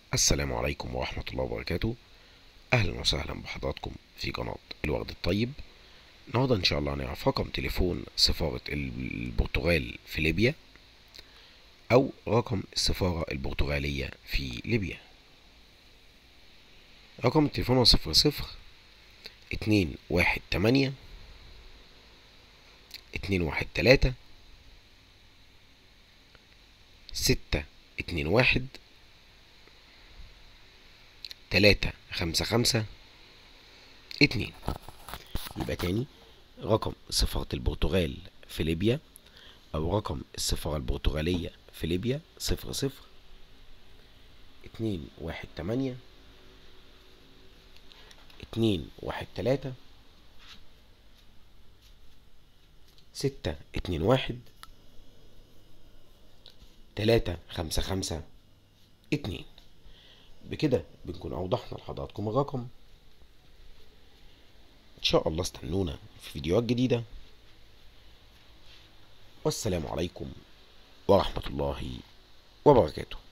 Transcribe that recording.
السلام عليكم ورحمة الله وبركاته أهلا وسهلا بحضراتكم في قناة الورد الطيب النهاردة إن شاء الله هنعرف رقم تليفون سفارة البرتغال في ليبيا أو رقم السفارة البرتغالية في ليبيا رقم التليفون هو صفر صفر اتنين واحد تمانية اتنين واحد تلاتة ستة اتنين واحد تلاتة خمسة خمسة اتنين يبقى تاني رقم سفارة البرتغال في ليبيا أو رقم السفارة البرتغالية في ليبيا صفر صفر اتنين واحد تمانية اتنين واحد تلاتة ستة اتنين واحد تلاتة خمسة خمسة اتنين بكده بنكون أوضحنا لحضراتكم الرقم إن شاء الله استنونا في فيديوهات جديدة والسلام عليكم ورحمة الله وبركاته